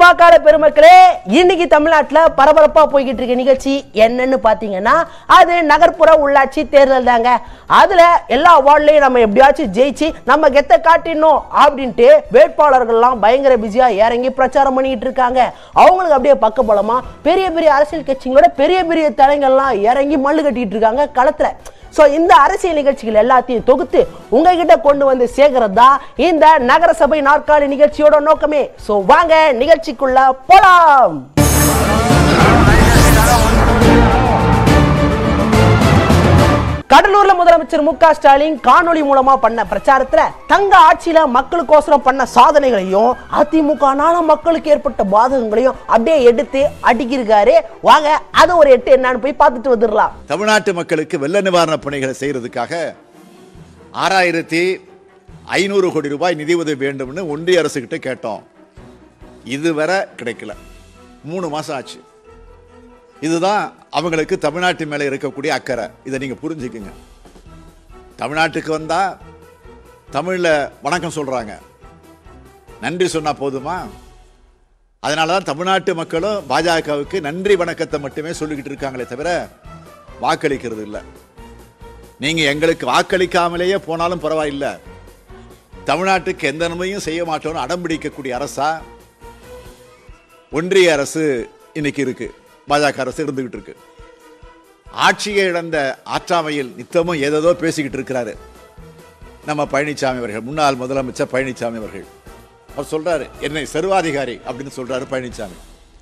வாக்காள பெருமக்களே இன்னைக்கு தமிழ்நாட்டுல பரபரப்பா போய்கிட்டு இருக்க நிகழ்ச்சி என்னன்னு பாத்தீங்கன்னா அது நகர்ப்புற உள்ளாட்சி தேர்தல் தாங்க அதுல எல்லா வார்டுலயும் நம்ம எப்படியாச்சும் ஜெயிச்சு நம்ம கெத்த காட்டிடணும் அப்படின்ட்டு வேட்பாளர்கள்லாம் பயங்கர பிஸியா இறங்கி பிரச்சாரம் பண்ணிட்டு இருக்காங்க அவங்களுக்கு அப்படியே பக்கபலமா பெரிய பெரிய அரசியல் கட்சிகளோட பெரிய பெரிய தலைங்கள்லாம் இறங்கி மல்லு கட்டிட்டு இருக்காங்க களத்துல ஸோ இந்த அரசியல் நிகழ்ச்சிகள் எல்லாத்தையும் தொகுத்து உங்ககிட்ட கொண்டு வந்து சேர்க்கறது தான் இந்த நகரசபை நாற்காலி நிகழ்ச்சியோட நோக்கமே ஸோ வாங்க நிகழ்ச்சிக்குள்ள போலாம் கடலூர்ல முதலமைச்சர் மு க ஸ்டாலின் காணொளி மூலமா பண்ண பிரச்சாரத்துல தங்க ஆட்சியில மக்களுக்கோசரம் பண்ண சாதனைகளையும் அதிமுகனால மக்களுக்கு ஏற்பட்ட பாதகங்களையும் அப்படியே எடுத்து அடிக்கிருக்காரு வாங்க அது ஒரு எட்டு என்னன்னு போய் பார்த்துட்டு வந்துடலாம் தமிழ்நாட்டு மக்களுக்கு வெள்ள நிவாரண பணிகளை செய்யறதுக்காக ஆறாயிரத்தி ஐநூறு கோடி ரூபாய் நிதி உதவி வேண்டும்னு ஒன்றிய அரசுகிட்ட கேட்டோம் இதுவரை கிடைக்கல மூணு மாசம் ஆச்சு இதுதான் அவங்களுக்கு தமிழ்நாட்டு மேலே இருக்கக்கூடிய அக்கறை இதை நீங்க புரிஞ்சுக்குங்க தமிழ்நாட்டுக்கு வந்தா தமிழ்ல வணக்கம் சொல்றாங்க நன்றி சொன்னா போதுமா அதனால தான் தமிழ்நாட்டு மக்களும் பாஜகவுக்கு நன்றி வணக்கத்தை மட்டுமே சொல்லிக்கிட்டு இருக்காங்களே தவிர வாக்களிக்கிறது இல்லை நீங்க எங்களுக்கு வாக்களிக்காமலேயே போனாலும் பரவாயில்ல தமிழ்நாட்டுக்கு எந்த நன்மையும் செய்ய மாட்டோம்னு அடம்பிடிக்கக்கூடிய அரசா ஒன்றிய அரசு இன்னைக்கு இருக்கு பாஜக அரசு இருந்துகிட்டு இருக்கு ஆட்சியை இழந்த ஆற்றாமையில் நித்தமும் ஏதேதோ பேசிக்கிட்டு இருக்கிறாரு நம்ம பழனிசாமி அவர்கள் முன்னாள் முதலமைச்சர் பழனிசாமி அவர்கள் அவர் சொல்றாரு என்னை சர்வாதிகாரி அப்படின்னு சொல்றாரு பழனிசாமி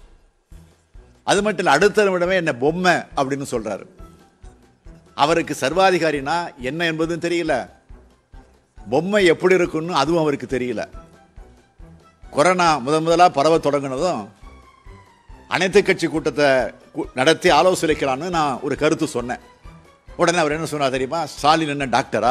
அது மட்டும் இல்ல அடுத்த நிமிடமே என்ன பொம்மை அப்படின்னு சொல்றாரு அவருக்கு சர்வாதிகாரினா என்ன என்பதும் தெரியல பொம்மை எப்படி இருக்குன்னு அதுவும் அவருக்கு தெரியல கொரோனா முதன் முதலா பரவ தொடங்கினதும் அனைத்து கட்சி கூட்டத்தை கூ- நடத்தி ஆலோசனைக்கலான்னு நான் ஒரு கருத்து சொன்னேன் உடனே அவர் என்ன சொன்னார் தெரியுமா ஸ்டாலின் என்ன டாக்டரா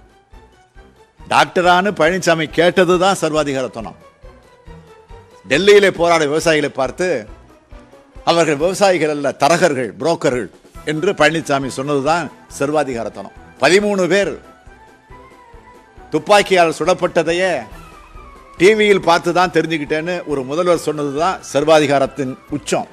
டாக்டரான்னு பழனிசாமி கேட்டது தான் சர்வாதிகாரத்தனம் டெல்லியிலே போராட விவசாயிகளை பார்த்து அவர்கள் விவசாயிகள் அல்ல தரகர்கள் புரோக்கர்கள் என்று பழனிசாமி சொன்னதுதான் சர்வாதிகாரத்தனம் பதிமூணு பேர் துப்பாக்கியால் சுடப்பட்டதையே டிவியில் பார்த்து தான் தெரிஞ்சுக்கிட்டேன்னு ஒரு முதல்வர் சொன்னதுதான் சர்வாதிகாரத்தின் உச்சம்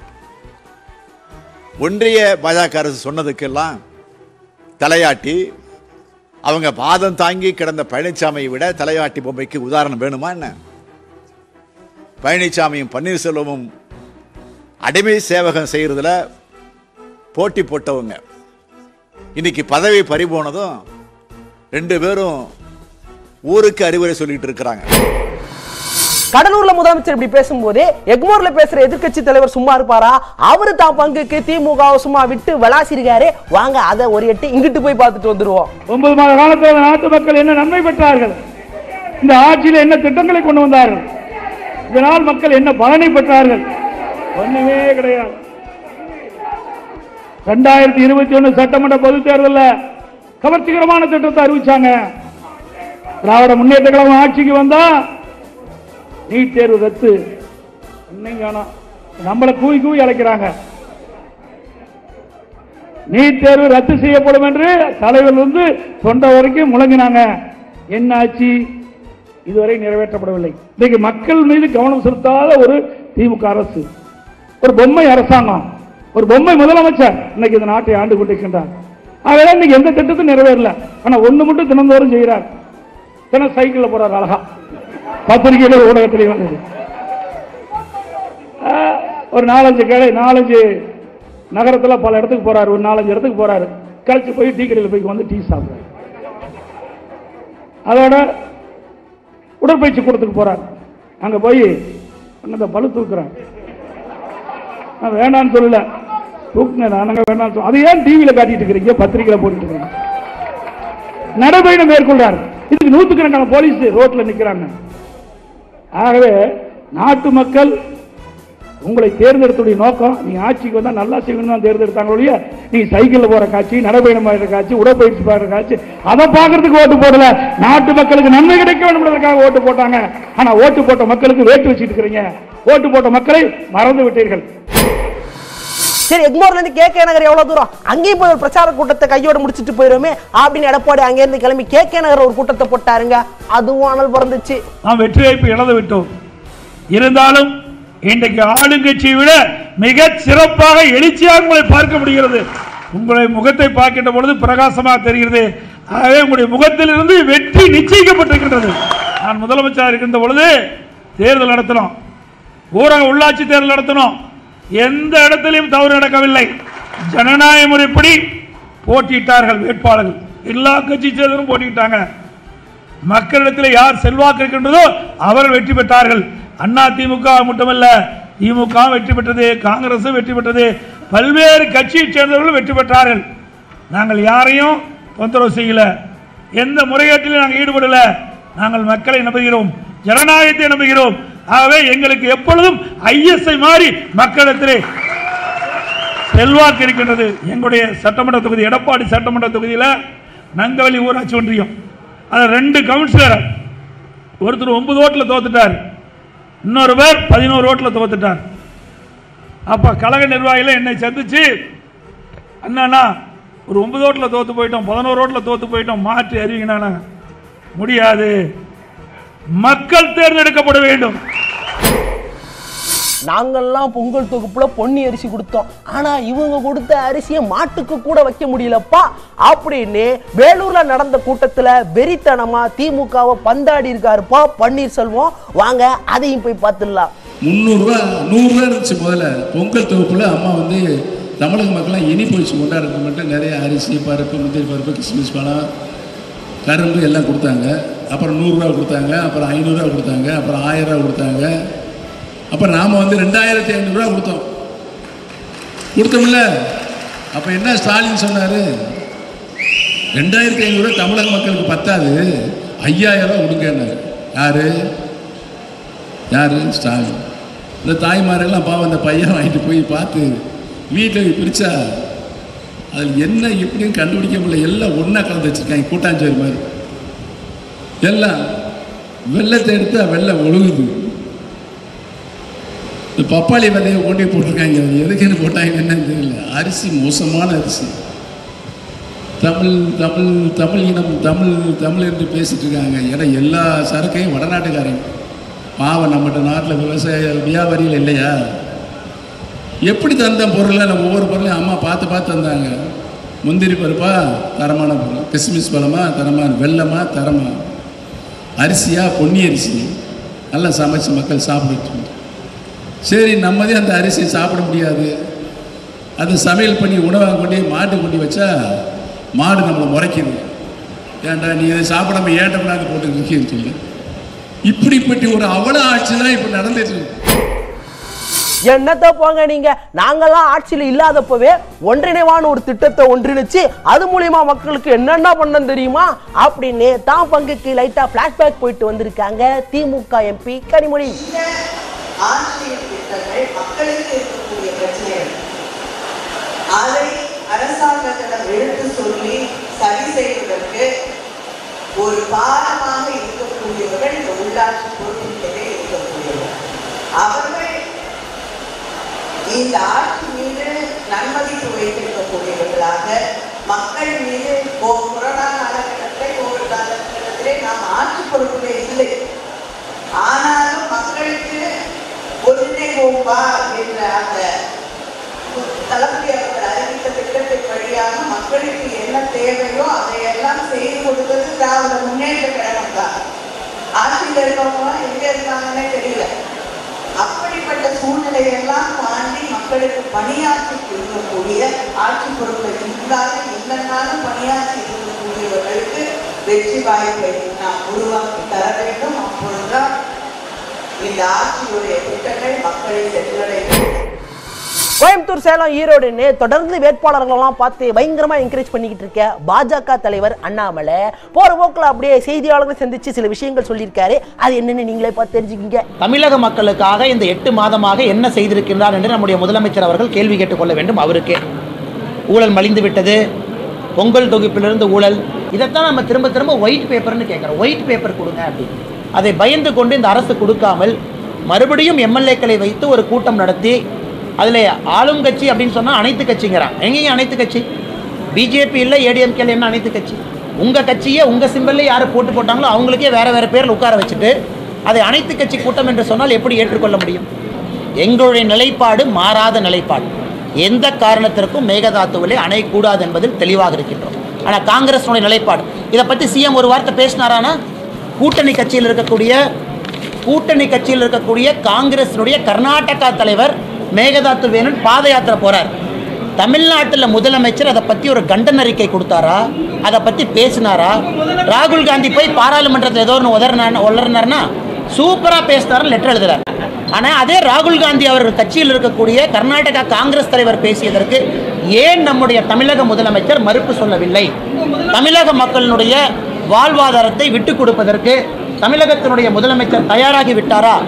ஒன்றிய பாஜக அரசு சொன்னதுக்கெல்லாம் தலையாட்டி அவங்க பாதம் தாங்கி கிடந்த பழனிசாமியை விட தலையாட்டி பொம்மைக்கு உதாரணம் வேணுமா என்ன பழனிசாமியும் பன்னீர்செல்வமும் அடிமை சேவகம் செய்யறதுல போட்டி போட்டவங்க இன்னைக்கு பதவி பறிபோனதும் ரெண்டு பேரும் ஊருக்கு அறிவுரை சொல்லிட்டு இருக்கிறாங்க கடலூர்ல முதலமைச்சர் இப்படி பேசும்போது எக்மோர்ல பேசுற எதிர்க்கட்சி தலைவர் சும்மா இருப்பாரா அவரு தான் பங்குக்கு திமுக வை சும்மா விட்டு விளாசிருக்காரு வாங்க அதை ஒரு எட்டு இங்கிட்டு போய் பார்த்துட்டு வந்துருவோம் ஒன்பது மாத காலத்தில் நாட்டு மக்கள் என்ன நன்மை பெற்றார்கள் இந்த ஆட்சியில் என்ன திட்டங்களை கொண்டு வந்தார்கள் இதனால் மக்கள் என்ன பலனை பெற்றார்கள் ஒண்ணுமே கிடையாது ரெண்டாயிரத்தி இருபத்தி ஒண்ணு சட்டமன்ற பொதுத் தேர்தலில் கவர்ச்சிகரமான திட்டத்தை அறிவிச்சாங்க திராவிட முன்னேற்ற கழகம் ஆட்சிக்கு வந்தா நீட் தேர்வு ரத்து இன்னும் காணோம். நம்மளை கூவி கூவி அழைக்கிறாங்க நீட் தேர்வு ரத்து செய்யப்படும் என்று தலைவர் வந்து தொண்டை வரைக்கும் முழங்கினாங்க என்ன ஆச்சு இதுவரை நிறைவேற்றப்படவில்லை இன்னைக்கு மக்கள் மீது கவனம் செலுத்தாத ஒரு திமுக அரசு ஒரு பொம்மை அரசாங்கம் ஒரு பொம்மை முதலமைச்சர் இன்னைக்கு இந்த நாட்டை ஆண்டு கொண்டிருக்கின்றார் ஆகவே இன்னைக்கு எந்த திட்டத்தும் நிறைவேறல ஆனா ஒண்ணு மட்டும் தினந்தோறும் செய்கிறார் தினம் சைக்கிள்ல போறார் அழகா பத்திரிகையில ஊடகத்திலே வந்தது ஆஹ், ஒரு நாலஞ்சு கடை நாலஞ்சு நகரத்துல பல இடத்துக்கு போறாரு ஒரு நாலஞ்சு இடத்துக்கு போறாரு கழிச்சு போய் டீ கடையில் போய் வந்து டீ சாப்பிடுறாரு அதோட உடற்பயிற்சி கூடத்துக்கு போறாரு அங்க போய் அந்த பளு தூக்குறேன் நான் வேணான்னு சொல்லல தூக்குங்க நானுங்க வேணாம்னு சொல்ல அது ஏன் டிவியில காட்டிட்டு இருக்கிறீங்க பத்திரிகையில போட்டுட்டு இருக்கிறீங்க நடைபயணம் மேற்கொள்றாரு இதுக்கு நூத்துக்கணக்கான போலீஸ் ரோட்ல நிக்கிறாங்க ஆகவே நாட்டு மக்கள் உங்களை தேர்ந்தெடுத்துடைய நோக்கம் நீங்க ஆட்சிக்கு வந்தா நல்லா செய்யணும் தான் தேர்ந்தெடுத்தாங்க ஒழிய நீ சைக்கிள்ல போற காட்சி நடைபயணம் போற காட்சி உடற்பயிற்சி போற காட்சி அதை பார்க்கறதுக்கு ஓட்டு போடல நாட்டு மக்களுக்கு நன்மை கிடைக்க வேண்டும் என்பதற்காக ஓட்டு போட்டாங்க ஆனா ஓட்டு போட்ட மக்களுக்கு வேட்டு வச்சிட்டு இருக்கிறீங்க ஓட்டு போட்ட மக்களை மறந்து விட்டீர்கள் சரி எக்மோர்ல இருந்து கே கே நகர் எவ்வளவு தூரம் அங்கேயும் போய் ஒரு பிரச்சார கூட்டத்தை கையோட முடிச்சிட்டு போயிருமே அப்படின்னு எடப்பாடி அங்க இருந்து கிளம்பி கே கே நகர் ஒரு கூட்டத்தை போட்டாருங்க அதுவும் அனல் பிறந்துச்சு நாம் வெற்றி வாய்ப்பு இழந்து விட்டோம் இருந்தாலும் இன்றைக்கு ஆளுங்கட்சியை விட மிக சிறப்பாக எழுச்சியாக உங்களை பார்க்க முடிகிறது உங்களை முகத்தை பார்க்கின்ற பொழுது பிரகாசமாக தெரிகிறது ஆகவே உங்களுடைய முகத்திலிருந்து வெற்றி நிச்சயிக்கப்பட்டிருக்கின்றது நான் முதலமைச்சராக இருக்கின்ற பொழுது தேர்தல் நடத்தினோம் ஊரக உள்ளாட்சி தேர்தல் நடத்தணும் எந்த இடத்திலையும் தவறு நடக்கவில்லை ஜனநாயக முறைப்படி போட்டியிட்டார்கள் வேட்பாளர்கள் எல்லா கட்சி சேர்ந்தரும் போட்டியிட்டாங்க மக்களிடத்தில் யார் செல்வாக்கு இருக்கின்றதோ அவர்கள் வெற்றி பெற்றார்கள் அண்ணா திமுக மட்டுமல்ல திமுக வெற்றி பெற்றது காங்கிரசும் வெற்றி பெற்றது பல்வேறு கட்சியைச் சேர்ந்தவர்கள் வெற்றி பெற்றார்கள் நாங்கள் யாரையும் தொந்தரவு செய்யல எந்த முறைகேட்டிலும் நாங்கள் ஈடுபடல நாங்கள் மக்களை நம்புகிறோம் ஜனநாயகத்தை நம்புகிறோம் ஆகவே எங்களுக்கு எப்பொழுதும் ஐஎஸ்ஐ மாறி மக்களிடத்திலே செல்வாக்கு இருக்கின்றது எங்களுடைய சட்டமன்ற தொகுதி எடப்பாடி சட்டமன்ற தொகுதியில் நங்கவலி ஊராட்சி ஒன்றியம் அதில் ரெண்டு கவுன்சிலர் ஒருத்தர் ஒன்பது ஓட்டில் தோத்துட்டார் இன்னொரு பேர் பதினோரு ஓட்டில் தோத்துட்டார் அப்போ கழக நிர்வாகிகள் என்னை சந்திச்சு அண்ணா ஒரு ஒன்பது ஓட்டில் தோத்து போயிட்டோம் பதினோரு ஓட்டில் தோத்து போயிட்டோம் மாற்றி அறிவிங்கண்ணா முடியாது மக்கள் தேர்ந்தெடுக்கப்பட வேண்டும் நாங்கெல்லாம் பொங்கல் தொகுப்புல பொன்னி அரிசி கொடுத்தோம் ஆனா இவங்க கொடுத்த அரிசியை மாட்டுக்கு கூட வைக்க முடியலப்பா அப்படின்னு வேலூர்ல நடந்த கூட்டத்துல வெறித்தனமா திமுகவை பந்தாடி இருக்காருப்பா பன்னீர்செல்வம் வாங்க அதையும் போய் பார்த்துடலாம் முந்நூறுரூவா நூறுரூவா இருந்துச்சு முதல்ல பொங்கல் தொகுப்பில் அம்மா வந்து தமிழக மக்கள்லாம் இனிப்பு வச்சு கொண்டாடுறது மட்டும் நிறைய அரிசி பருப்பு முந்திரி பருப்பு கிஸ்மிஸ் பழம் கரும்பு எல்லாம் கொடுத்தாங்க அப்புறம் நூறுரூவா கொடுத்தாங்க அப்புறம் ஐநூறுரூவா கொடுத்தாங்க அப்புறம் ஆயிரரூவா கொடுத்தாங்க அப்புறம் நாம் வந்து ரெண்டாயிரத்தி ஐநூறுரூவா கொடுத்தோம் கொடுத்தோம்ல அப்போ என்ன ஸ்டாலின் சொன்னார் ரெண்டாயிரத்தி ஐநூறுரூவா தமிழக மக்களுக்கு பத்தாது ஐயாயிரம் ரூபா கொடுங்கன்னாரு யாரு யாரு ஸ்டாலின் இந்த தாய்மாரெல்லாம் பாவம் அந்த பையன் வாங்கிட்டு போய் பார்த்து வீட்டில் பிரிச்சா அதில் என்ன எப்படின்னு கண்டுபிடிக்க முடியல எல்லாம் ஒன்றா கலந்து வச்சுருக்காங்க கூட்டாஞ்சோறு மாதிரி எல்லாம் வெள்ளத்தை எடுத்தா வெள்ளம் ஒழுகுது இந்த பப்பாளி விதையை கொண்டு போய் போட்டிருக்காங்க அது எதுக்குன்னு போட்டாங்க என்னன்னு தெரியல அரிசி மோசமான அரிசி தமிழ் தமிழ் தமிழ் இனம் தமிழ் தமிழ் என்று பேசிட்டு இருக்காங்க ஏன்னா எல்லா சரக்கையும் வடநாட்டுக்காரங்க பாவம் நம்மகிட்ட நாட்டில் விவசாய வியாபாரிகள் இல்லையா எப்படி தந்த பொருளை நம்ம ஒவ்வொரு பொருளையும் அம்மா பார்த்து பார்த்து தந்தாங்க முந்திரி பருப்பா தரமான பொருள் கிஸ்மிஸ் பழமா தரமான வெள்ளமா தரமா அரிசியா பொன்னி அரிசி நல்லா சமைச்சு மக்கள் சாப்பிட்டுட்டு இருந்தாங்க. சரி நம்மதே அந்த அரிசியை சாப்பிட முடியாது அது சமையல் பண்ணி உணவாக கொண்டு போய் மாட்டு கொண்டு வச்சா மாடு நம்மளை முறைக்குது ஏன்டா நீ இதை சாப்பிடாம ஏன்டா கொண்டாந்து போட்டு இருக்கேன்னு சொல்லி இப்படிப்பட்ட ஒரு அவல ஆட்சி தான் இப்போ நடந்துட்டு இருக்கு என்னத்த போங்க நீங்க நாங்கெல்லாம் ஆட்சியில் இல்லாதப்பவே ஒன்றிணைவான ஒரு திட்டத்தை ஒன்றிணைச்சு அது மூலியமா மக்களுக்கு என்னென்ன பண்ணணும் தெரியுமா அப்படின்னு தான் பங்குக்கு லைட்டா பிளாஷ்பேக் போயிட்டு வந்திருக்காங்க திமுக எம்பி கனிமொழி ஆசிரியர் திட்டங்கள் மக்களுக்கு இருக்கக்கூடிய பிரச்சனைகள் அதை அரசாங்கத்திடம் எடுத்து சொல்லி சரி செய்வதற்கு ஒரு பாலமாக இருக்கக்கூடியவர்கள் இந்த உள்ளாட்சி பொறுப்பிலே இருக்கக்கூடியவர்கள் அவர்கள் இந்த ஆட்சி மீது நன்மதிப்பு வைத்திருக்கக்கூடியவர்களாக மக்கள் மீது ஓ- கொரோனா காலகட்டத்திலே கோவிட் காலகட்டத்திலே நாம் ஆட்சி பொறுப்பிலே இல்லை ஆனாலும் மக்களுக்கு ஒருங்கிணைவோம்பா என்ற அந்த தளபதி அவர்கள் அறிவித்த திட்டத்தின் வழியாக மக்களுக்கு என்ன தேவையோ அதையெல்லாம் செய்து கொடுத்தது திராவிட முன்னேற்ற கழகம் தான் ஆட்சியில் இருக்கவங்க எங்க இருக்காங்கன்னே தெரியல அப்படிப்பட்ட சூழ்நிலையெல்லாம் தாண்டி மக்களுக்கு பணியாற்றி இருக்கக்கூடிய ஆட்சி பொறுப்பில் இருந்தாலும் இல்லைன்னாலும் பணியாற்றி இருக்கக்கூடியவர்களுக்கு வெற்றி வாய்ப்பை நாம் உருவாக்கி தர வேண்டும் அப்பொழுதுதான் இந்த ஆட்சியுடைய திட்டங்கள் மக்களை சென்றடையும் கோயம்புத்தூர் சேலம் ஈரோடுன்னு தொடர்ந்து வேட்பாளர்களெல்லாம் பார்த்து பயங்கரமா என்கரேஜ் பண்ணிக்கிட்டு இருக்க பாஜக தலைவர் அண்ணாமலை போற போக்குல அப்படியே செய்தியாளர்களை சந்திச்சு சில விஷயங்கள் சொல்லியிருக்காரு அது என்னன்னு நீங்களே பார்த்து தெரிஞ்சுக்கிங்க தமிழக மக்களுக்காக இந்த எட்டு மாதமாக என்ன செய்திருக்கின்றார் என்று நம்முடைய முதலமைச்சர் அவர்கள் கேள்வி கேட்டுக்கொள்ள வேண்டும் அவருக்கே ஊழல் மலிந்து விட்டது பொங்கல் தொகுப்பிலிருந்து ஊழல் இதைத்தான் நம்ம திரும்ப திரும்ப ஒயிட் பேப்பர்னு கேட்குறோம் ஒயிட் பேப்பர் கொடுங்க அப்படின்னு அதை பயந்து கொண்டு இந்த அரசு கொடுக்காமல் மறுபடியும் எம்எல்ஏக்களை வைத்து ஒரு கூட்டம் நடத்தி அதில் ஆளும் கட்சி அப்படின்னு சொன்னால் அனைத்து கட்சிங்கிறாங்க எங்கேயும் அனைத்து கட்சி பிஜேபி இல்லை ஏடிஎம்கேல என்ன அனைத்து கட்சி உங்கள் கட்சியே உங்கள் சிம்பிளில் யார் போட்டு போட்டாங்களோ அவங்களுக்கே வேறு வேறு பேரில் உட்கார வச்சுட்டு அதை அனைத்து கட்சி கூட்டம் என்று சொன்னால் எப்படி ஏற்றுக்கொள்ள முடியும் எங்களுடைய நிலைப்பாடு மாறாத நிலைப்பாடு எந்த காரணத்திற்கும் மேகதாத்துவிலே அணையக்கூடாது என்பதில் தெளிவாக இருக்கின்றோம் ஆனால் காங்கிரஸினுடைய நிலைப்பாடு இதை பற்றி சிஎம் ஒரு வார்த்தை பேசினாரானா கூட்டணி கட்சியில் இருக்கக்கூடிய கூட்டணி கட்சியில் இருக்கக்கூடிய காங்கிரசினுடைய கர்நாடகா தலைவர் மேகதாத்து வேணும்னு பாத யாத்திரை போறார் தமிழ்நாட்டில் முதலமைச்சர் அதை பற்றி ஒரு கண்டன அறிக்கை கொடுத்தாரா அதை பற்றி பேசினாரா ராகுல் காந்தி போய் பாராளுமன்றத்தில் ஏதோ ஒன்று உதறினார் உளறினார்னா சூப்பராக பேசினார் லெட்டர் எழுதுறார் ஆனால் அதே ராகுல் காந்தி அவர்கள் கட்சியில் இருக்கக்கூடிய கர்நாடகா காங்கிரஸ் தலைவர் பேசியதற்கு ஏன் நம்முடைய தமிழக முதலமைச்சர் மறுப்பு சொல்லவில்லை தமிழக மக்களினுடைய வாழ்வாதாரத்தை விட்டுக் கொடுப்பதற்கு தமிழகத்தினுடைய முதலமைச்சர் தயாராகி விட்டாரா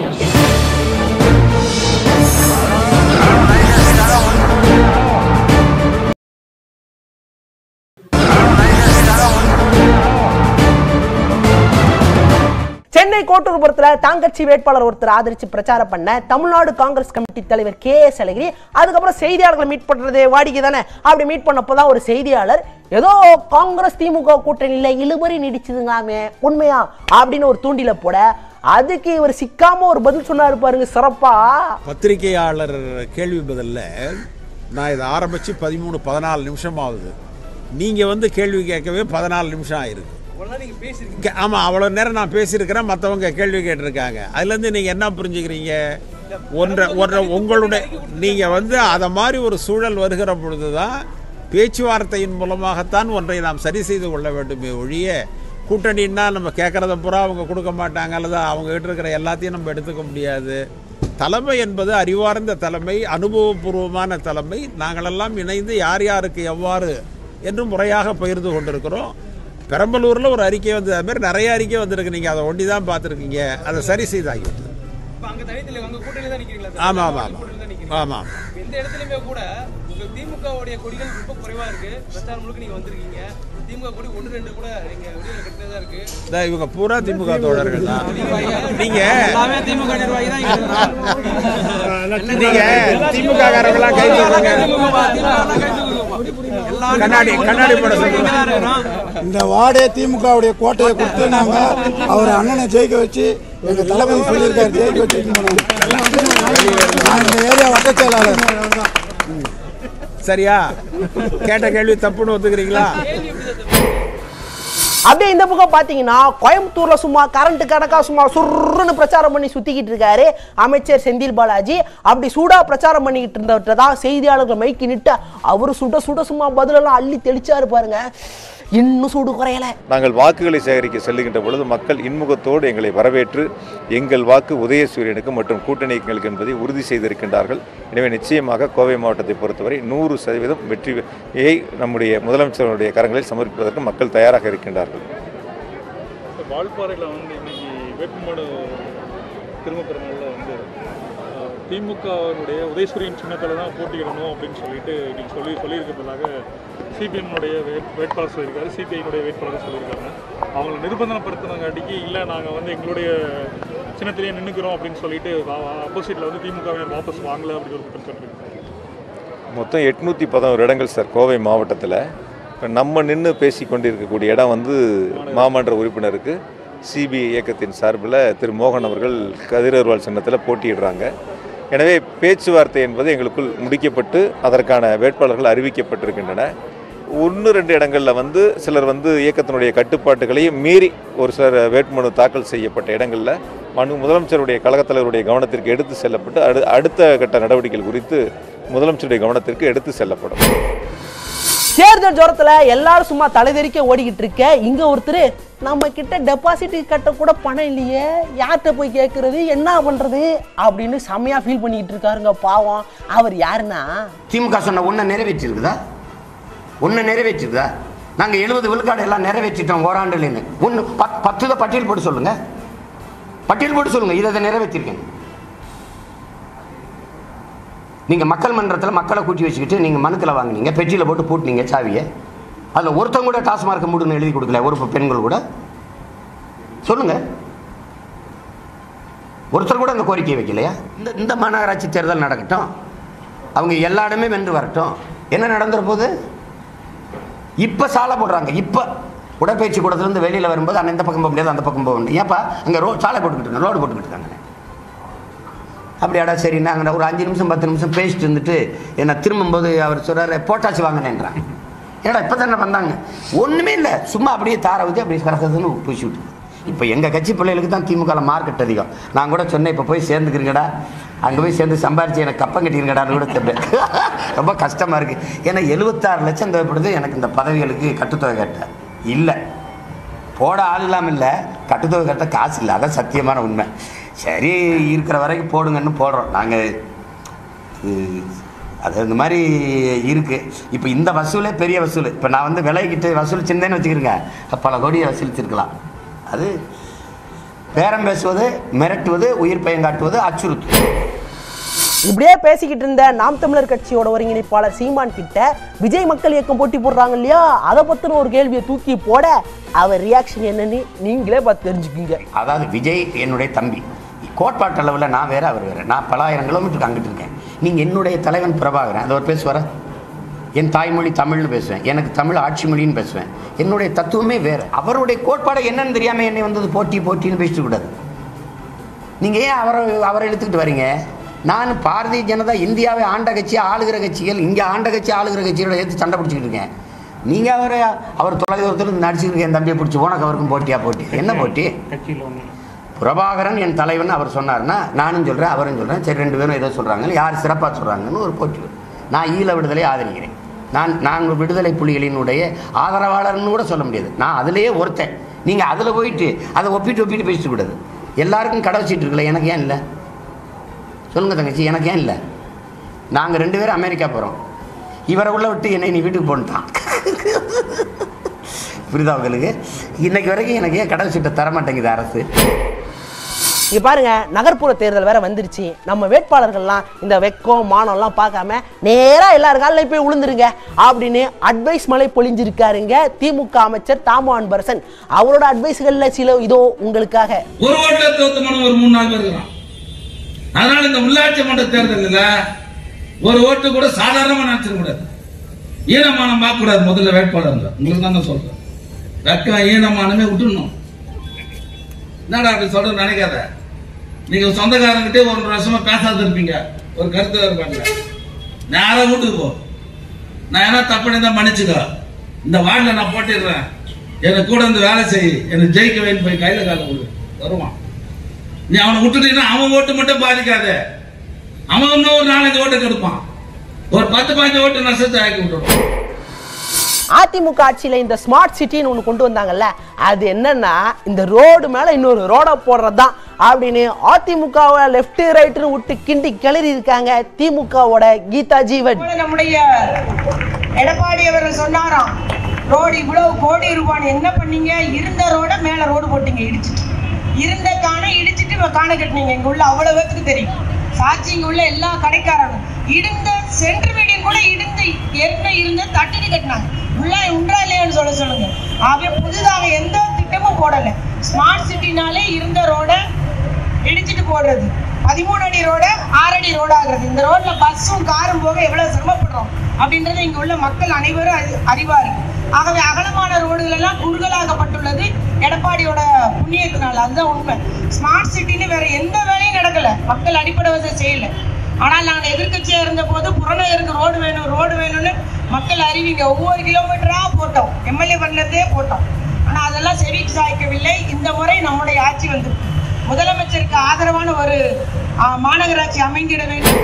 சென்னை கோட்டூர்புரத்துல தாங்கட்சி வேட்பாளர் ஒருத்தர் ஆதரிச்சு பிரச்சாரம் பண்ண தமிழ்நாடு காங்கிரஸ் கமிட்டி தலைவர் கே எஸ் அழகிரி அதுக்கப்புறம் செய்தியாளர்களை மீட் பண்றது வாடிக்கை தானே அப்படி மீட் பண்ணப்போதான் ஒரு செய்தியாளர் ஏதோ காங்கிரஸ் திமுக கூட்டணியில இழுபறி நீடிச்சுதுங்களாமே உண்மையா அப்படின்னு ஒரு தூண்டில போட அதுக்கு இவர் சிக்காம ஒரு பதில் சொன்னாரு பாருங்க சிறப்பா பத்திரிகையாளர் கேள்வி பதில்ல நான் இதை ஆரம்பித்து பதிமூணு பதினாலு நிமிஷம் ஆகுது நீங்கள் வந்து கேள்வி கேட்கவே பதினாலு நிமிஷம் ஆயிருக்கு கே- ஆமாம் அவ்வளோ நேரம் நான் பேசியிருக்கிறேன் மற்றவங்க கேள்வி கேட்டிருக்காங்க அதுலேருந்து நீங்கள் என்ன புரிஞ்சுக்கிறீங்க ஒன்றை ஒன்றை உங்களுடைய நீங்கள் வந்து அதை மாதிரி ஒரு சூழல் வருகிற பொழுது தான் பேச்சுவார்த்தையின் மூலமாகத்தான் ஒன்றை நாம் சரி செய்து கொள்ள வேண்டுமே ஒழிய கூட்டணின்னா நம்ம கேட்குறத பூரா அவங்க கொடுக்க மாட்டாங்க அல்லது அவங்க கிட்ட இருக்கிற எல்லாத்தையும் நம்ம எடுத்துக்க முடியாது தலைமை என்பது அறிவார்ந்த தலைமை அனுபவபூர்வமான தலைமை நாங்களெல்லாம் இணைந்து யார் யாருக்கு எவ்வாறு என்று முறையாக பகிர்ந்து கொண்டிருக்கிறோம் பெரம்பலூரில் ஒரு அறிக்கை வந்தது அது மாதிரி நிறைய அறிக்கை வந்திருக்கு நீங்கள் அதை ஒண்டி தான் பார்த்துருக்கீங்க அதை சரி செய்தாகிவிட்டது அங்க தனித்துல உங்க கூட்டணியில தான் நிக்கிறீங்களா சார்? ஆமாம் ஆமாம் கூட்டணியில தான் ஆமாம் நிக்கிறீங்க. ஆமாம் இப்ப இந்த இடத்துலயுமே கூட உங்க திமுகவுடைய கொடிகள் ரொம்ப குறைவா இருக்கு பிரச்சாரம் முழுக்க நீங்க வந்திருக்கீங்க திமுக கொடி ஒன்று ரெண்டு கூட நீங்க வெளியில கட்டினதா இருக்கு இந்த இவங்க பூரா திமுக தோழர்கள் தான் நீங்கள் எல்லாமே திமுக நிர்வாகி தான் நீங்கள் திமுக காரங்களாம் கை தூக்குங்க கண்ணாடி கண்ணாடி போட சொல்லுங்க இந்த வார்டே திமுகவுடைய கோட்டையை கொடுத்து நாங்க அவர் அண்ணனை ஜெயிக்க வச்சு எங்க தளபதி சொல்லியிருக்காரு ஜெயிக்க வச்சு நான் இந்த ஏரியா வட்ட செயலாளர் சரியா கேட்ட கேள்வி தப்புன்னு ஒத்துக்கிறீங்களா அப்படியே இந்த பக்கம் பாத்தீங்கன்னா கோயம்புத்தூர்ல சும்மா கரண்ட் கணக்கா சும்மா சுருன்னு பிரச்சாரம் பண்ணி சுத்திக்கிட்டு இருக்காரு அமைச்சர் செந்தில் பாலாஜி அப்படி சூடா பிரச்சாரம் பண்ணிக்கிட்டு இருந்தவர்கிட்ட தான் செய்தியாளர்கள் மைக்கு நிட்டு அவரு சுட சுட சும்மா பதிலெல்லாம் அள்ளி தெளிச்சாரு பாருங்க இன்னும் சூடு குறையல நாங்கள் வாக்குகளை சேகரிக்க செல்லுகின்ற பொழுது மக்கள் இன்முகத்தோடு எங்களை வரவேற்று எங்கள் வாக்கு உதயசூரியனுக்கு மற்றும் கூட்டணி இயக்கங்களுக்கு என்பதை உறுதி செய்திருக்கின்றார்கள் எனவே நிச்சயமாக கோவை மாவட்டத்தை பொறுத்தவரை நூறு சதவீதம் வெற்றியை நம்முடைய முதலமைச்சருடைய கரங்களில் சமர்ப்பிப்பதற்கு மக்கள் தயாராக இருக்கின்றார்கள் வால்பாறையில் வந்து இன்னைக்கு வேட்புமனு திரும்ப பெறுநாளில் வந்து அஹ், திமுகவினுடைய உதயசூரியன் சின்னத்தில் தான் போட்டியிடணும் அப்படின்னு சொல்லிட்டு இன்னைக்கு சொல்லி சொல்லியிருக்கிறதாக சிபிஎம்னுடைய வேட்பாளர் சொல்லியிருக்காரு சிபிஐனுடைய வேட்பாளர் சொல்லியிருக்காங்க அவங்களை நிர்பந்தனப்படுத்தினங்காட்டிக்கு இல்லை நாங்கள் வந்து எங்களுடைய சின்னத்திலேயே நின்றுக்கிறோம் அப்படின்னு சொல்லிட்டு அப்போசிட்டில் வந்து திமுகவினர் வாபஸ் வாங்கலை அப்படின்னு ஒரு குற்றம் சொல்லியிருக்காங்க மொத்தம் எட்நூற்றி பதினோரு இடங்கள் சார் கோவை மாவட்டத்தில் இப்போ நம்ம நின்று பேசி கொண்டிருக்கக்கூடிய இடம் வந்து மாமன்ற உறுப்பினருக்கு சிபிஐ இயக்கத்தின் சார்பில் திரு மோகன் அவர்கள் கதிரர்வால் சின்னத்தில் போட்டியிடுறாங்க எனவே பேச்சுவார்த்தை என்பது எங்களுக்குள் முடிக்கப்பட்டு அதற்கான வேட்பாளர்கள் அறிவிக்கப்பட்டிருக்கின்றன ஒன்று ரெண்டு இடங்களில் வந்து சிலர் வந்து இயக்கத்தினுடைய கட்டுப்பாட்டுகளையும் மீறி ஒரு சிலர் வேட்புமனு தாக்கல் செய்யப்பட்ட இடங்களில் மனு முதலமைச்சருடைய கழகத் தலைவருடைய கவனத்திற்கு எடுத்து செல்லப்பட்டு அடு அடுத்த கட்ட நடவடிக்கைகள் குறித்து முதலமைச்சருடைய கவனத்திற்கு எடுத்து செல்லப்படும் தேர்தல் ஜோரத்துல எல்லாரும் சும்மா தலைதெறிக்க ஓடிக்கிட்டு இருக்க இங்க ஒருத்தர் நம்ம கிட்ட டெபாசிட் கட்ட கூட பணம் இல்லையே யார்கிட்ட போய் கேட்கறது என்ன பண்றது அப்படின்னு செம்மையா ஃபீல் பண்ணிக்கிட்டு இருக்காருங்க பாவம் அவர் யாருன்னா திமுக சொன்ன ஒன்றை நிறைவேற்றிருக்குதா ஒன்று நிறைவேற்றிருக்குதா நாங்கள் எழுபது விழுக்காடு எல்லாம் நிறைவேற்றிட்டோம் ஓராண்டுலன்னு ஒன்று பத் பத்து தான் பட்டியல் போட்டு சொல்லுங்க பட்டியல் போட்டு சொல்லுங்க இதை இதை நிறைவேற்றிருக்கேன் நீங்கள் மக்கள் மன்றத்தில் மக்களை கூட்டி வச்சுக்கிட்டு நீங்கள் மனுக்களை வாங்குனீங்க பெட்டியில் போட்டு பூட்டினீங்க சாவியை அதில் ஒருத்தங்க கூட டாஸ்மார்க் மூடுன்னு எழுதி கொடுக்கல ஒரு பெண்கள் கூட சொல்லுங்க ஒருத்தர் கூட அந்த கோரிக்கையை வைக்கலையா இந்த இந்த மாநகராட்சி தேர்தல் நடக்கட்டும் அவங்க எல்லா இடமே வென்று வரட்டும் என்ன நடந்துற போது இப்போ சாலை போடுறாங்க இப்போ உடற்பயிற்சி கூடத்துலேருந்து வெளியில் வரும்போது அந்த இந்த பக்கம் போக முடியாது அந்த பக்கம் போக முடியாது ஏப்பா அங்கே ரோ சாலை போட்டுக்கிட்டு இருக்காங்க ரோடு போட்டுக்கிட்டு இருக்காங்க அப்படியாடா சரி நாங்கள் ஒரு அஞ்சு நிமிஷம் பத்து நிமிஷம் பேசிட்டு இருந்துட்டு என்ன திரும்பும்போது அவர் சொல்கிறாரு போட்டாச்சு வாங்கினேன்றான் ஏடா இப்போ தானே வந்தாங்க ஒன்றுமே இல்லை சும்மா அப்படியே தார ஊற்றி அப்படியே கறக்கிறதுன்னு பூசி விட்டு இப்போ எங்கள் கட்சி பிள்ளைகளுக்கு தான் திமுகவில் மார்க்கெட் அதிகம் நான் கூட சொன்னேன் இப்போ போய் சேர்ந்துக்கிறீங்கடா அங்கே போய் சேர்ந்து சம்பாரிச்சு எனக்கு கப்பம் கட்டிருங்கடான்னு கூட சொன்னேன் ரொம்ப கஷ்டமாக இருக்குது ஏன்னா எழுபத்தாறு லட்சம் தேவைப்படுது எனக்கு இந்த பதவிகளுக்கு கட்டுத்தொகை கேட்டேன் இல்லை போட ஆள் இல்லாமல் இல்லை கட்டுத்தொகை கட்ட காசு இல்லை அதான் சத்தியமான உண்மை சரி இருக்கிற வரைக்கும் போடுங்கன்னு போடுறோம் நாங்கள் அது இந்த மாதிரி இருக்குது இப்போ இந்த வசூலே பெரிய வசூல் இப்போ நான் வந்து விலைக்கிட்டு வசூல் சின்னன்னு வச்சுக்கிறேங்க பல கோடியை வசூலிச்சிருக்கலாம் அது பேரம் பேசுவது மிரட்டுவது உயிர் பயங்காட்டுவது அச்சுறுத்து இப்படியே பேசிக்கிட்டு இருந்த நாம் தமிழர் கட்சியோட ஒருங்கிணைப்பாளர் சீமான் கிட்ட விஜய் மக்கள் இயக்கம் போட்டி போடுறாங்க இல்லையா அதை பத்தின ஒரு கேள்வியை தூக்கி போட அவர் ரியாக்ஷன் என்னன்னு நீங்களே பார்த்து தெரிஞ்சுக்குங்க அதாவது விஜய் என்னுடைய தம்பி கோட்பாட்டு அளவில் நான் வேற அவர் வேற நான் பல ஆயிரம் கிலோமீட்டருக்கு அங்கிட்டு இருக்கேன் நீங்கள் என்னுடைய தலைவன் பிரபாகரன் அதை ஒரு பேசுவார என் தாய்மொழி தமிழ்னு பேசுவேன் எனக்கு தமிழ் ஆட்சி மொழின்னு பேசுவேன் என்னுடைய தத்துவமே வேறு அவருடைய கோட்பாடு என்னன்னு தெரியாமல் என்னை வந்தது போட்டி போட்டின்னு பேசிட்டு கூடாது நீங்கள் ஏன் அவரை அவரை இழுத்துக்கிட்டு வரீங்க நான் பாரதிய ஜனதா இந்தியாவை ஆண்ட கட்சி ஆளுகிற கட்சிகள் இங்கே ஆண்ட கட்சி ஆளுகிற கட்சியோட எடுத்து சண்டை பிடிச்சிக்கிட்டு இருக்கேன் நீங்கள் அவரை அவர் தொலைதூரத்தில் நடிச்சுக்கிட்டு என் தம்பியை பிடிச்சி உனக்கு அவருக்கும் போட்டியா போட்டி என்ன போட்டி பிரபாகரன் என் தலைவன் அவர் சொன்னார்னா நானும் சொல்கிறேன் அவரும் சொல்கிறேன் சரி ரெண்டு பேரும் ஏதோ சொல்கிறாங்க யார் சிறப்பாக சொல்கிறாங்கன்னு ஒரு போட்டி வரும். நான் ஈழ விடுதலை ஆதரிக்கிறேன் நான் நாங்கள் விடுதலை புலிகளினுடைய ஆதரவாளர்னு கூட சொல்ல முடியாது நான் அதிலேயே ஒருத்தன் நீங்கள் அதில் போயிட்டு அதை ஒப்பிட்டு ஒப்பிட்டு பேசிட்டு கூடாது எல்லாருக்கும் கடை வச்சிட்டு இருக்கல எனக்கு ஏன் இல்லை சொல்லுங்கள் தங்கச்சி எனக்கு ஏன் இல்லை நாங்கள் ரெண்டு பேரும் அமெரிக்கா போகிறோம் இவரை உள்ள விட்டு என்னை நீ வீட்டுக்கு போன்ட்டான் புரியுதா உங்களுக்கு இன்னைக்கு வரைக்கும் எனக்கு ஏன் கடை சீட்டை தர மாட்டேங்குது அரசு இங்க பாருங்க நகர்ப்புற தேர்தல் வேற வந்துருச்சு நம்ம வேட்பாளர்கள்லாம் இந்த வெக்கம் மானம்லாம் பார்க்காம நேரா எல்லாரும் காலில் போய் விழுந்துருங்க அப்படின்னு அட்வைஸ் மலை பொழிஞ்சிருக்காருங்க திமுக அமைச்சர் தாமோ அன்பரசன் அவரோட அட்வைஸ்கள்ல சில இதோ உங்களுக்காக ஒரு ஓட்டுல தோத்து போன ஒரு மூணு நாலு பேர் இருக்கிறான் அதனால இந்த உள்ளாட்சி மன்ற தேர்தலில் ஒரு ஓட்டு கூட சாதாரணமா நினைச்சிட கூடாது ஈனமானம் பார்க்க கூடாது முதல்ல வேட்பாளர் உங்களுக்கு தான் நான் சொல்றேன் வெக்கம் ஈனமானமே விட்டுடணும் என்னடா அப்படி சொல்றது நினைக்காத நீங்க சொந்தக்காரங்கிட்டே ஒரு வருஷமா பேசாத இருப்பீங்க ஒரு கருத்து இருப்பாங்க நேரா வீட்டுக்கு போ நான் என்ன தப்பு தான் மன்னிச்சுக்கோ இந்த வார்டில் நான் போட்டிடுறேன் எனக்கு கூட வந்து வேலை செய் எனக்கு ஜெயிக்க வேணும் போய் கையில கால கொடு வருவான் நீ அவனை விட்டுட்டீங்கன்னா அவன் ஓட்டு மட்டும் பாதிக்காத அவன் இன்னும் ஒரு நாலஞ்சு ஓட்டு கெடுப்பான் ஒரு பத்து பதினஞ்சு ஓட்டு நஷ்டத்தை ஆக்கி விட்டுருவான் அதிமுக ஆட்சியில இந்த ஸ்மார்ட் சிட்டின்னு ஒன்று கொண்டு வந்தாங்கல்ல அது என்னன்னா இந்த ரோடு மேல இன்னொரு ரோட போடுறது தான் அப்படின்னு அதிமுகவை லெஃப்ட் ரைட்னு விட்டு கிண்டி கிளறி இருக்காங்க திமுகவோட கீதா ஜீவன் போல நம்முடைய எடப்பாடி அவர்கள் சொன்னாராம் ரோடு இவ்வளவு கோடி ரூபாய் என்ன பண்ணீங்க இருந்த ரோட மேல ரோடு போட்டீங்க இடிச்சிட்டு இருந்த காணை இடிச்சிட்டு இப்ப காணை கட்டினீங்க இங்க உள்ள அவ்வளவு பேத்துக்கு தெரியும் சாட்சி இங்க உள்ள எல்லா கடைக்காரனும் இடிந்த சென்ட்ரு மீடியம் கூட இடிந்து ஏற்கனவே இருந்த தட்டிட்டு கட்டினாங்க உள்ள உண்டா இல்லையான்னு சொல்ல சொல்லுங்க ஆகவே புதிதாக எந்த திட்டமும் போடல ஸ்மார்ட் சிட்டினாலே இருந்த ரோட இடிச்சிட்டு போடுறது பதிமூணு அடி ரோட ஆறு அடி ரோடு ஆகுறது இந்த ரோட்ல பஸ்ஸும் காரும் போக எவ்வளவு சிரமப்படுறோம் அப்படின்றது இங்க உள்ள மக்கள் அனைவரும் அறி- அறிவாரு ஆகவே அகலமான ரோடுகள் எல்லாம் குறுகலாக்கப்பட்டுள்ளது எடப்பாடியோட புண்ணியத்தினால அதுதான் உண்மை ஸ்மார்ட் சிட்டின்னு வேற எந்த வேலையும் நடக்கல மக்கள் அடிப்படை வசதி செய்யல ஆனால் நாங்கள் எதிர்க்கட்சியா இருந்த போது புறநகருக்கு ரோடு வேணும் ரோடு வேணும்னு மக்கள் அறிவிங்க ஒவ்வொரு கிலோமீட்டரா போட்டோம் எம்எல்ஏ பண்ணதே போட்டோம் ஆனா அதெல்லாம் செவிக்கு சாய்க்கவில்லை இந்த முறை நம்முடைய ஆட்சி வந்து முதலமைச்சருக்கு ஆதரவான ஒரு ஆ, மாநகராட்சி அமைந்திட வேண்டும்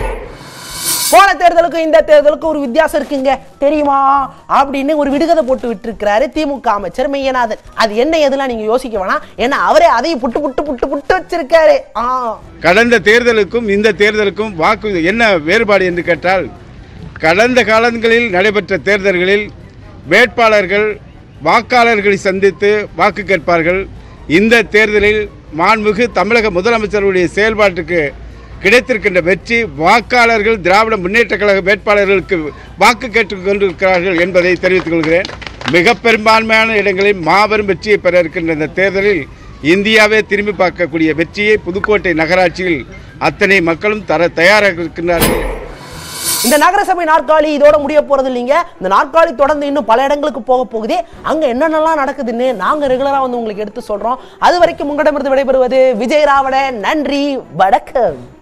போன தேர்தலுக்கும் இந்த தேர்தலுக்கும் ஒரு வித்தியாசம் இருக்குங்க தெரியுமா அப்படின்னு ஒரு விடுகதை போட்டு விட்டுருக்கிறாரு திமுக அமைச்சர் மெய்யநாதன் அது என்ன எதுலாம் நீங்க யோசிக்க வேணாம் ஏன்னா அவரே அதையும் புட்டு புட்டு புட்டு புட்டு வச்சிருக்காரு ஆ கடந்த தேர்தலுக்கும் இந்த தேர்தலுக்கும் வாக்கு என்ன வேறுபாடு என்று கேட்டால் கடந்த காலங்களில் நடைபெற்ற தேர்தல்களில் வேட்பாளர்கள் வாக்காளர்களை சந்தித்து வாக்கு கேட்பார்கள் இந்த தேர்தலில் மாண்புமிகு தமிழக முதலமைச்சருடைய செயல்பாட்டுக்கு கிடைத்திருக்கின்ற வெற்றி வாக்காளர்கள் திராவிட முன்னேற்றக் கழக வேட்பாளர்களுக்கு வாக்கு கேட்டுக் கொண்டிருக்கிறார்கள் என்பதை தெரிவித்துக் கொள்கிறேன் மிக பெரும்பான்மையான இடங்களில் மாபெரும் வெற்றியை பெற இருக்கின்ற இந்த தேர்தலில் இந்தியாவே திரும்பி பார்க்கக்கூடிய வெற்றியை புதுக்கோட்டை நகராட்சியில் அத்தனை மக்களும் தர தயாராக இருக்கின்றார்கள் இந்த நகரசபை நாற்காலி இதோட முடிய போறது இல்லைங்க இந்த நாற்காலி தொடர்ந்து இன்னும் பல இடங்களுக்கு போக போகுது அங்க என்னென்னலாம் நடக்குதுன்னு நாங்க ரெகுலரா வந்து உங்களுக்கு எடுத்து சொல்றோம் அது வரைக்கும் உங்களிடமிருந்து விடைபெறுவது விஜய் ராவண நன்றி வணக்கம்